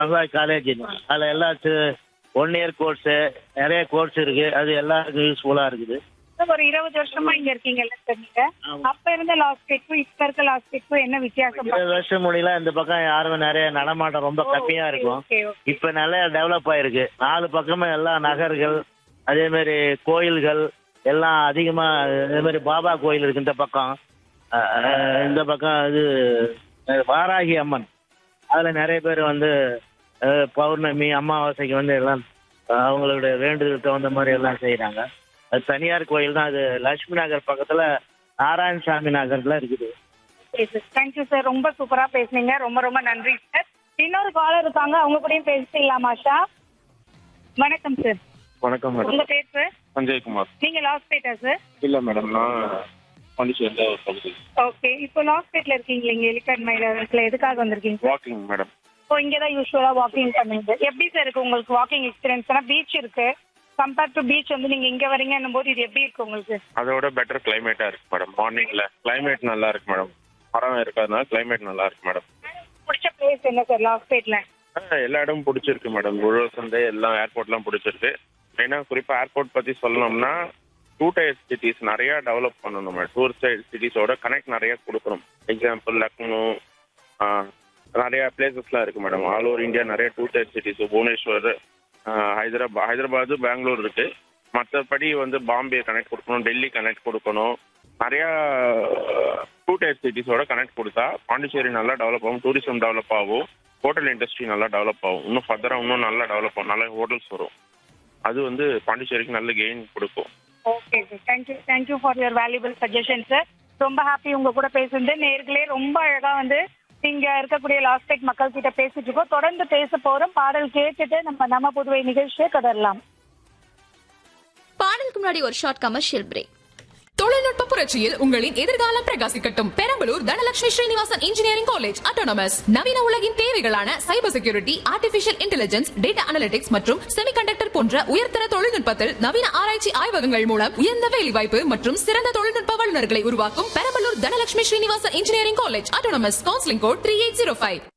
Massage college அதில் எல்லாம் one year course நிறைய கோர்ஸ் இருக்கு அது எல்லாருக்கும் யூஸ்ஃபுல்லாக இருக்குது சார், ஒரு இருபது வருஷமா இங்க இருக்கீங்கல்ல சார் நீங்க ஆமா. அப்ப இருந்த லாஸ்பேட்க்கும் இப்ப இருக்க லாஸ்பேட்க்கும் என்ன வித்தியாசம் இருபது வருஷம் முடியல இந்த பக்கம் யாரும் நிறைய நடமாட்டம் ரொம்ப கம்மியா இருக்கும் ஓகே ஓகே இப்ப நல்லா டெவலப் ஆயிருக்கு நாலு பக்கமும் எல்லா நகர்கள் அதே மாதிரி கோயில்கள் எல்லாம் அதிகமா அதே மாதிரி பாபா கோயில் இருக்கு இந்த பக்கம் அஹ், அஹ், இந்த பக்கம் இது அஹ், வாராகி அம்மன் அதுல நிறைய பேர் வந்து அஹ், பௌர்ணமி அமாவாசைக்கு வந்து எல்லாம் அஹ், அவங்களுடைய வேண்டுதலுக்கு தகுந்த மாதிரி எல்லாம் செய்யறாங்க அது தனியார் கோயில் தான் அது லட்சுமி நகர் பக்கத்துல நாராயணசாமி நகர்ல இருக்குது ஓகே சார் தேங்க்யூ சார் ரொம்ப சூப்பரா பேசுனீங்க ரொம்ப ரொம்ப நன்றி சார் இன்னொரு காலர் இருக்காங்க அவங்க கூடயும் பேசிக்கலாமா ஷா வணக்கம் சார் வணக்கம் மேடம் உங்க பேர் சார் சஞ்சய்குமார் நீங்க லாஸ்பேட்டா சார் இல்ல மேடம் நான் பாண்டிச்சேரியில் ஒரு பகுதி ஓகே இப்போ லாஸ்பேட்ல இருக்கீங்க இங்க எலிக்காட் மயிலாடுதுறையில எதுக்காக வந்திருக்கீங்க வாக்கிங் மேடம் இப்போ இங்க தான் யூஸ்வலா வாக்கிங் பண்ணுவீங்க எப்படி சார் இருக்கு உங்களுக்கு வாக்கிங் எக்ஸ்பீரியன்ஸ் பீச் இருக்கு கம்பேர்ட் டு பீச் வந்து நீங்க இங்க வரீங்கன்னும் போது இது எப்படி இருக்கு உங்களுக்கு அதோட பெட்டர் கிளைமேட்டா இருக்கு மேடம் மார்னிங்ல கிளைமேட் நல்லா இருக்கு மேடம் மரம் இருக்கிறதுனால கிளைமேட் நல்லா இருக்கு மேடம் பிடிச்ச பிளேஸ் என்ன சார் லாஸ்பேட்ல எல்லா இடமும் பிடிச்சிருக்கு மேடம் உழவர் சந்தை எல்லாம் ஏர்போர்ட்லாம் பிடிச்சிருக்கு மெயினாக குறிப்பாக ஏர்போர்ட் பற்றி சொல்லணும்னா டூ டயர் சிட்டிஸ் நிறையா டெவலப் பண்ணணும் மேடம் டூரிஸ்ட் சிட்டிஸோட கனெக்ட் நிறைய கொடுக்கணும் எக்ஸாம்பிள் லக்னோ ஆஹ், நிறைய பிளேசஸ்லாம் இருக்கு மேடம் ஆல் ஓவர் இந்தியா நிறைய டூ டயர் சிட்டிஸ் புவனேஸ்வர் ஆஹ், ஹைதராபாத் ஹைதராபாத் பெங்களூர் இருக்கு மற்றபடி வந்து பாம்பே கனெக்ட் கொடுக்கணும் டெல்லி கனெக்ட் கொடுக்கணும் நிறையா டூ டயர் சிட்டிஸோட கனெக்ட் கொடுத்தா பாண்டிச்சேரி நல்லா டெவலப் ஆகும் டூரிசம் டெவலப் ஆகும் ஹோட்டல் இண்டஸ்ட்ரி நல்லா டெவலப் ஆகும் இன்னும் ஃபர்தராக இன்னும் நல்லா டெவலப் ஆகும் நல்ல ஹோட்டல்ஸ் வரும் அது வந்து பாண்டிச்சேரிக்கு நல்ல கெயின் கொடுக்கும் okay sir thank you thank you for your valuable suggestion sir ரொம்ப ஹாப்பி உங்க கூட பேசுறது நேர்களே ரொம்ப அழகா வந்து இங்க இருக்கக்கூடிய லாஸ்டேட் மக்கள் கிட்ட பேசிட்டு இருக்கோம் தொடர்ந்து பேச போறோம் பாடல் கேட்டுட்டு நம்ம நம்ம புதுவை நிகழ்ச்சியை தொடரலாம் பாடலுக்கு முன்னாடி ஒரு ஷார்ட் கமர்ஷியல் பிரேக் தொழில்நுட்ப புரட்சியில் உங்களின் எதிர்காலம் பிரகாசிக்கட்டும் Perambalur Dhanalakshmi Srinivasan engineering college autonomous நவீன உலகின் தேவைகளான cyber security artificial intelligence data analytics மற்றும் செமிகண்டக்டர் போன்ற உயர்தர தொழில்நுட்பத்தில் நவீன ஆராய்ச்சி ஆய்வகங்கள் மூலம் உயர்ந்த வேலைவாய்ப்பு மற்றும் சிறந்த தொழில்நுட்ப வல்லுநர்களை உருவாக்கும் Perambalur Dhanalakshmi Srinivasan engineering college autonomous counselling code three eight zero five